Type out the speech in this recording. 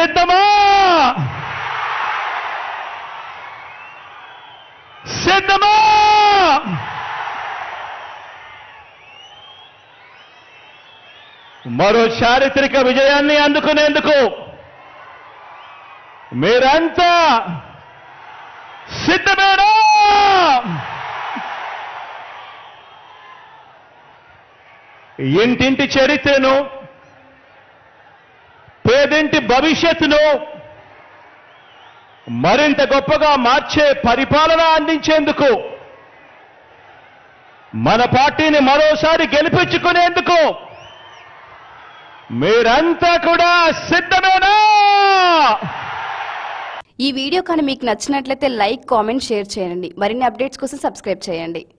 సిద్ధమా సిద్ధమా మరో చారిత్రక విజయాన్ని అందుకునేందుకు మీరంతా సిద్ధమేనా ఇంటింటి చరిత్రను పేదింటి భవిష్యత్తును మరింత గొప్పగా మార్చే పరిపాలన అందించేందుకు మన పార్టీని మరోసారి గెలిపించుకునేందుకు మీరంతా కూడా సిద్ధమేనా ఈ వీడియో కానీ మీకు నచ్చినట్లయితే లైక్ కామెంట్ షేర్ చేయండి మరిన్ని అప్డేట్స్ కోసం సబ్స్క్రైబ్ చేయండి